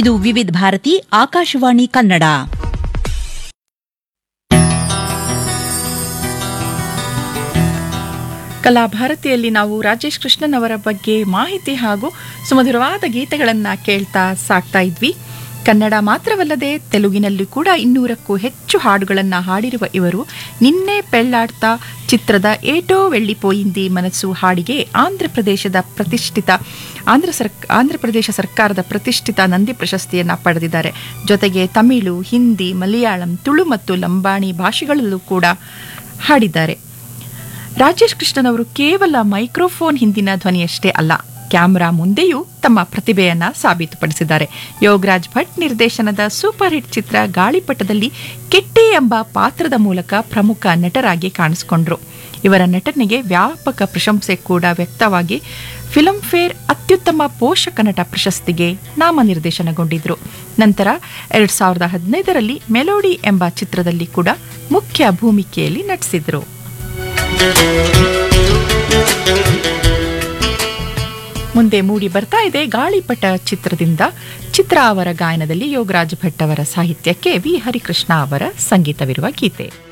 ಇದು ವಿವಿಧ ಭಾರತಿ ಆಕಾಶವಾಣಿ ಕನ್ನಡ ಕಲಾಭಾರತಿಯಲ್ಲಿ ನಾವು ರಾಜೇಶ್ ಕೃಷ್ಣನ್ ಅವರ ಬಗ್ಗೆ ಮಾಹಿತಿ ಹಾಗೂ ಸುಮಧುರವಾದ ಗೀತೆಗಳನ್ನು ಕೇಳ್ತಾ ಸಾಕ್ತಾ ಇದ್ವಿ ಕನ್ನಡ ಮಾತ್ರವಲ್ಲದೆ ತೆಲುಗಿನಲ್ಲಿ ಕೂಡ ಇನ್ನೂರಕ್ಕೂ ಹೆಚ್ಚು ಹಾಡುಗಳನ್ನು ಹಾಡಿರುವ ಇವರು ನಿನ್ನೆ ಪೆಳ್ಳಾಡ್ತಾ ಚಿತ್ರದ ಏಟೋ வெள்ளிಪೋಯಿಂದಿ ಮನಸ್ಸು ಹಾಡಿಗೆ ಆಂಧ್ರ ಪ್ರದೇಶದ ಪ್ರತಿಷ್ಠಿತ ಆಂಧ್ರ ಸರ್ ಆಂಧ್ರ ಪ್ರದೇಶ ಸರ್ಕಾರದ ಪ್ರತಿಷ್ಠಿತ ನಂದಿ ಪ್ರಶಸ್ತಿಯನ್ನು ಪಡೆದಿದ್ದಾರೆ ಜೊತೆಗೆ ತಮಿಳು ಹಿಂದಿ ಮಲಯಾಳಂ ತುಳು ಮತ್ತು ಲಂಬಾಣಿ ಭಾಷೆಗಳಲ್ಲೂ ಕೂಡ ಹಾಡಿದ್ದಾರೆ ರಾಜೇಶ್ ಕೃಷ್ಣನ್ ಅವರು ಕೇವಲ ಮೈಕ್ರೋಫೋನ್ ಹಿಂದಿನ ಧ್ವನಿಯಷ್ಟೇ ಅಲ್ಲ ಕ್ಯಾಮರಾ ಮುಂದೆಯೂ ತಮ್ಮ ಪ್ರತಿಭೆಯನ್ನ ಸಾಬೀತುಪಡಿಸಿದ್ದಾರೆ ಯೋಗರಾಜ್ ಭಟ್ ನಿರ್ದೇಶನದ ಸೂಪರ್ ಹಿಟ್ ಚಿತ್ರ ಗಾಳಿಪಟದಲ್ಲಿ ಕೆಟ್ಟಿ ಎಂಬ ಪಾತ್ರದ ಮೂಲಕ ಪ್ರಮುಖ ನಟರಾಗಿ ಕಾಣಿಸಿಕೊಂಡ್ರು ಇವರ ನಟನೆಗೆ ವ್ಯಾಪಕ ಪ್ರಶಂಸೆ ಕೂಡ ವ್ಯಕ್ತವಾಗಿ ಫಿಲ್ಮ್ ಫೇರ್ ಅತ್ಯುತ್ತಮ ಪೋಷಕ ನಟ ಪ್ರಶಸ್ತಿಗೆ ನಾಮನಿರ್ದೇಶನಗೊಂಡಿದ್ರು ನಂತರ ಎರಡ್ ಸಾವಿರದ ಹದಿನೈದರಲ್ಲಿ ಮೆಲೋಡಿ ಎಂಬ ಚಿತ್ರದಲ್ಲಿ ಕೂಡ ಮುಖ್ಯ ಭೂಮಿಕೆಯಲ್ಲಿ ನಟಿಸಿದ್ರು ಮುಂದೆ ಮೂಡಿ ಬರ್ತಾ ಇದೆ ಗಾಳಿಪಟ ಚಿತ್ರದಿಂದ ಚಿತ್ರ ಅವರ ಗಾಯನದಲ್ಲಿ ಯೋಗರಾಜ್ ಭಟ್ ಅವರ ಸಾಹಿತ್ಯಕ್ಕೆ ವಿ ಹರಿಕೃಷ್ಣ ಅವರ ಸಂಗೀತವಿರುವ ಗೀತೆ